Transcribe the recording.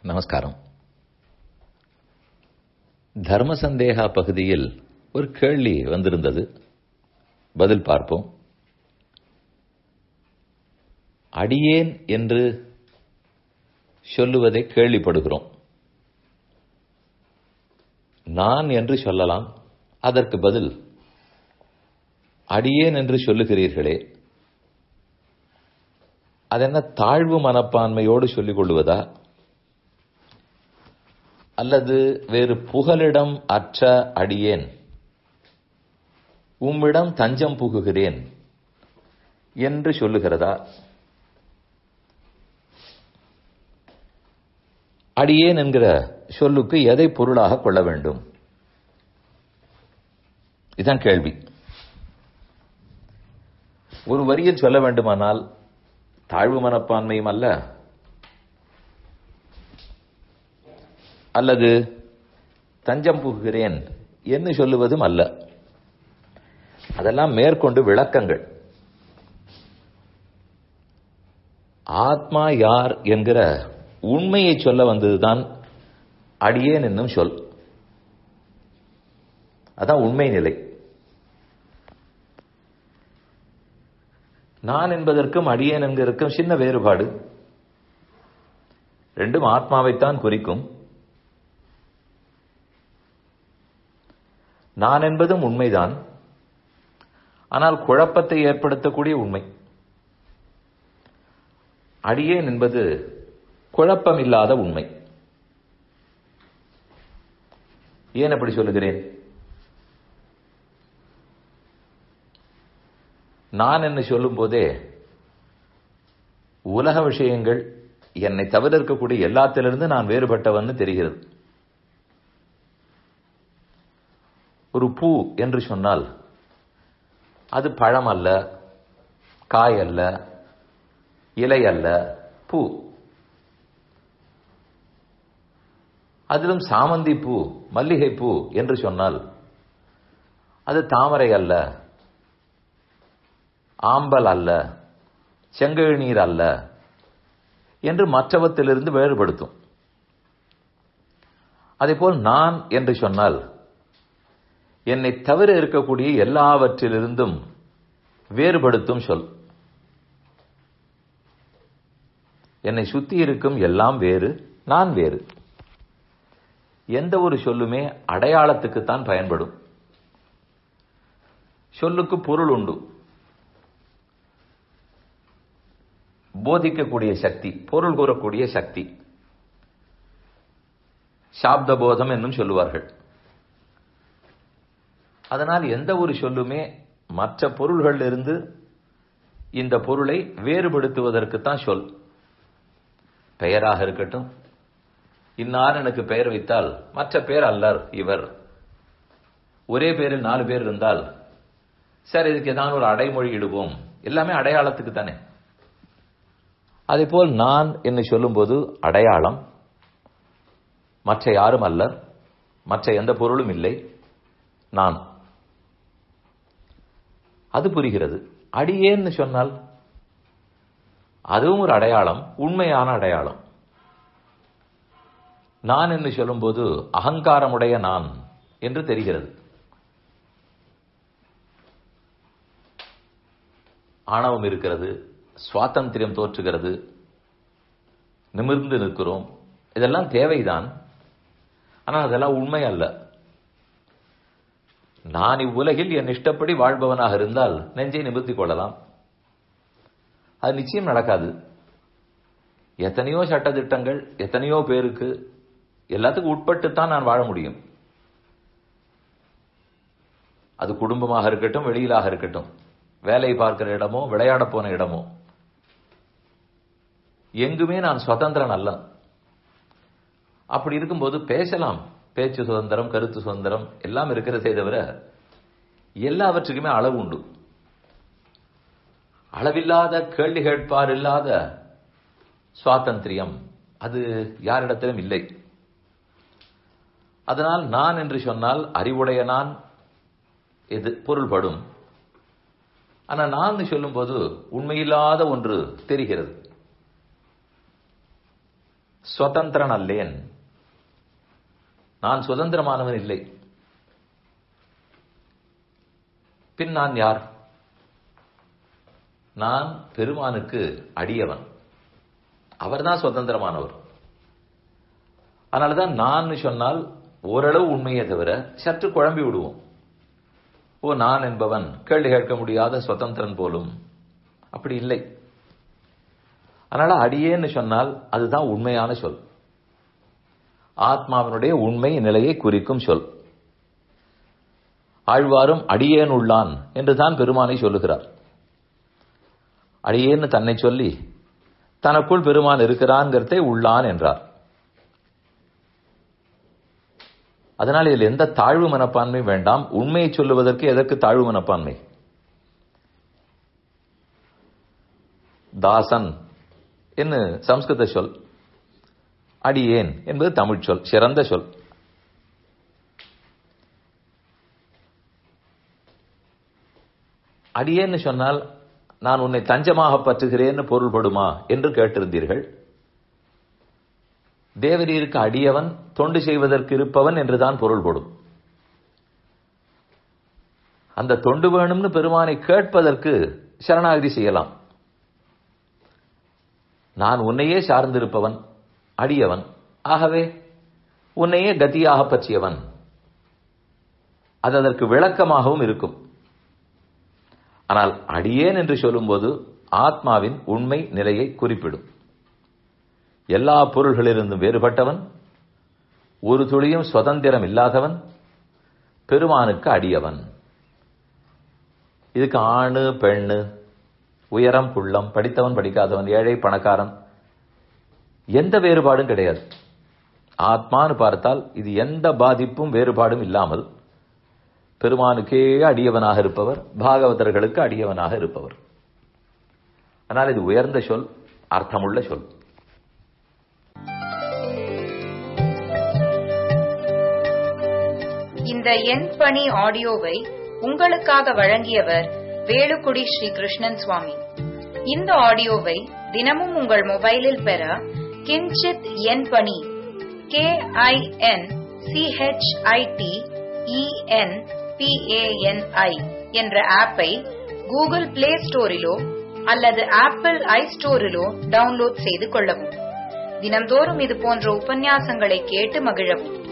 நமஸ்காரம் தர்ம சந்தேகா பகுதியில் ஒரு கேள்வி வந்திருந்தது பதில் பார்ப்போம் அடியேன் என்று சொல்லுவதை கேள்விப்படுகிறோம் நான் என்று சொல்லலாம் அதற்கு பதில் அடியேன் என்று சொல்லுகிறீர்களே அதென்ன தாழ்வு மனப்பான்மையோடு சொல்லிக் கொள்வதா அல்லது வேறு புகலிடம் அற்ற அடியேன் உம்மிடம் தஞ்சம் புகுகிறேன் என்று சொல்லுகிறதா அடியேன் என்கிற சொல்லுக்கு எதை பொருளாக கொள்ள வேண்டும் இதுதான் கேள்வி ஒரு வரியில் சொல்ல வேண்டுமானால் தாழ்வு மனப்பான்மையும் அல்ல அல்லது தஞ்சம் புகுகிறேன் என்று சொல்லுவதும் அல்ல அதெல்லாம் மேற்கொண்டு விளக்கங்கள் ஆத்மா யார் என்கிற உண்மையை சொல்ல வந்ததுதான் அடியேன் என்னும் சொல் அதான் உண்மை நிலை நான் என்பதற்கும் அடியேன் என்கிறதுக்கும் சின்ன வேறுபாடு ரெண்டும் ஆத்மாவைத்தான் குறிக்கும் நான் என்பதும் உண்மைதான் ஆனால் குழப்பத்தை ஏற்படுத்தக்கூடிய உண்மை அடியேன் என்பது குழப்பம் இல்லாத உண்மை ஏன் அப்படி சொல்லுகிறேன் நான் என்று சொல்லும் போதே உலக விஷயங்கள் என்னை தவிர இருக்கக்கூடிய எல்லாத்திலிருந்து நான் வேறுபட்டவன் தெரிகிறது ஒரு பூ என்று சொன்னால் அது பழம் அல்ல காய் அல்ல இலை அல்ல பூ அதிலும் சாமந்தி பூ மல்லிகை பூ என்று சொன்னால் அது தாமரை அல்ல ஆம்பல் அல்ல செங்கழுநீர் அல்ல என்று மற்றவத்திலிருந்து வேறுபடுத்தும் அதேபோல் நான் என்று சொன்னால் என்னை தவிர இருக்கக்கூடிய எல்லாவற்றிலிருந்தும் வேறுபடுத்தும் சொல் என்னை சுத்தி இருக்கும் எல்லாம் வேறு நான் வேறு எந்த ஒரு சொல்லுமே அடையாளத்துக்குத்தான் பயன்படும் சொல்லுக்கு பொருள் உண்டு போதிக்கக்கூடிய சக்தி பொருள் கூறக்கூடிய சக்தி சாப்த போதம் என்னும் சொல்லுவார்கள் அதனால் எந்த ஒரு சொல்லுமே மற்ற பொருள்கள் இருந்து இந்த பொருளை வேறுபடுத்துவதற்குத்தான் சொல் பெயராக இருக்கட்டும் இன்னார் எனக்கு பெயர் வைத்தால் மற்ற பேர் அல்லர் இவர் ஒரே பேரில் நாலு பேர் இருந்தால் சார் இதுக்கு ஏதாவது ஒரு அடைமொழி இடுவோம் எல்லாமே அடையாளத்துக்கு தானே அதே போல் நான் என்று சொல்லும்போது அடையாளம் மற்ற யாரும் அல்லர் மற்ற எந்த பொருளும் இல்லை நான் அது புரிகிறது அடியேன்னு சொன்னால் அதுவும் ஒரு அடையாளம் உண்மையான அடையாளம் நான் என்று சொல்லும்போது அகங்காரமுடைய நான் என்று தெரிகிறது ஆணவம் இருக்கிறது சுவாதந்திரியம் தோற்றுகிறது நிமிர்ந்து நிற்கிறோம் இதெல்லாம் தேவைதான் ஆனால் அதெல்லாம் உண்மை அல்ல நான் இவ்வுலகில் என் இஷ்டப்படி வாழ்பவனாக இருந்தால் நெஞ்சை நிமிர்த்திக் கொள்ளலாம் அது நிச்சயம் நடக்காது எத்தனையோ சட்டத்திட்டங்கள் எத்தனையோ பேருக்கு எல்லாத்துக்கும் உட்பட்டுத்தான் நான் வாழ முடியும் அது குடும்பமாக இருக்கட்டும் வெளியிலாக இருக்கட்டும் வேலை பார்க்கிற இடமோ விளையாட போன இடமோ எங்குமே நான் சுதந்திரன் அல்ல அப்படி இருக்கும்போது பேசலாம் பேச்சு சுதந்திரம் கருத்து சுதந்திரம் எல்லாம் இருக்கிறதே தவிர எல்லாவற்றுக்குமே அளவு உண்டு அளவில்லாத கேள்வி கேட்பார் இல்லாத சுவாதந்திரியம் அது யாரிடத்திலும் இல்லை அதனால் நான் என்று சொன்னால் அறிவுடைய நான் இது பொருள்படும் ஆனால் நான் சொல்லும்போது உண்மையில்லாத ஒன்று தெரிகிறது சுதந்திரன் அல்லேன் நான் சுதந்திரமானவன் இல்லை பின் நான் யார் நான் பெருமானுக்கு அடியவன் அவர்தான் சுதந்திரமானவர் அதனாலதான் நான் சொன்னால் ஓரளவு உண்மையை தவிர சற்று குழம்பி விடுவோம் ஓ நான் என்பவன் கேள்வி கேட்க முடியாத சுதந்திரன் போலும் அப்படி இல்லை அதனால அடியேன்னு சொன்னால் அதுதான் உண்மையான சொல் ஆத்மாவினுடைய உண்மை நிலையை குறிக்கும் சொல் ஆழ்வாரும் அடியேன் உள்ளான் என்றுதான் பெருமானை சொல்லுகிறார் அடியேன்னு தன்னை சொல்லி தனக்குள் பெருமான் இருக்கிறான்கிறதை உள்ளான் என்றார் அதனால் இதில் எந்த தாழ்வு மனப்பான்மை வேண்டாம் உண்மையை சொல்லுவதற்கு எதற்கு தாழ்வு மனப்பான்மை தாசன் என்று சம்ஸ்கிருத சொல் அடியேன் என்பது தமிழ் சொல் சிறந்த சொல் அடியேன்னு சொன்னால் நான் உன்னை தஞ்சமாக பற்றுகிறேன்னு பொருள்படுமா என்று கேட்டிருந்தீர்கள் தேவரீருக்கு அடியவன் தொண்டு செய்வதற்கு இருப்பவன் என்றுதான் பொருள்படும் அந்த தொண்டு வேணும்னு பெருமானை கேட்பதற்கு சரணாகதி செய்யலாம் நான் உன்னையே சார்ந்திருப்பவன் அடியவன் ஆகவே உன்னையே கதியாக பற்றியவன் அது அதற்கு விளக்கமாகவும் இருக்கும் ஆனால் அடியேன் என்று சொல்லும்போது ஆத்மாவின் உண்மை நிலையை குறிப்பிடும் எல்லா பொருள்களிலிருந்தும் வேறுபட்டவன் ஒரு துளியும் சுதந்திரம் இல்லாதவன் பெருமானுக்கு அடியவன் இதுக்கு ஆணு பெண்ணு உயரம் குள்ளம் படித்தவன் படிக்காதவன் ஏழை பணக்காரன் எந்த வேறுபாடும் கிடையாது ஆத்மான்னு பார்த்தால் இது எந்த பாதிப்பும் வேறுபாடும் இல்லாமல் பெருமானுக்கே அடியவனாக இருப்பவர் பாகவதர்களுக்கு அடியவனாக இருப்பவர் ஆனால் இது உயர்ந்த சொல் அர்த்தமுள்ள சொல் இந்த எண் பணி ஆடியோவை உங்களுக்காக வழங்கியவர் வேலுக்குடி ஸ்ரீ கிருஷ்ணன் சுவாமி இந்த ஆடியோவை தினமும் உங்கள் மொபைலில் பெற கிஞ்சித் எண் பணி கே ஐ என் சிஹெச்ஐடி இஎன் பிஏஎன்ஐ என்ற ஆப்பை கூகுள் பிளே ஸ்டோரிலோ அல்லது ஆப்பிள் ஐ ஸ்டோரிலோ டவுன்லோட் செய்து கொள்ளவும் தினம்தோறும் இது போன்ற உபன்யாசங்களை கேட்டு மகிழவும்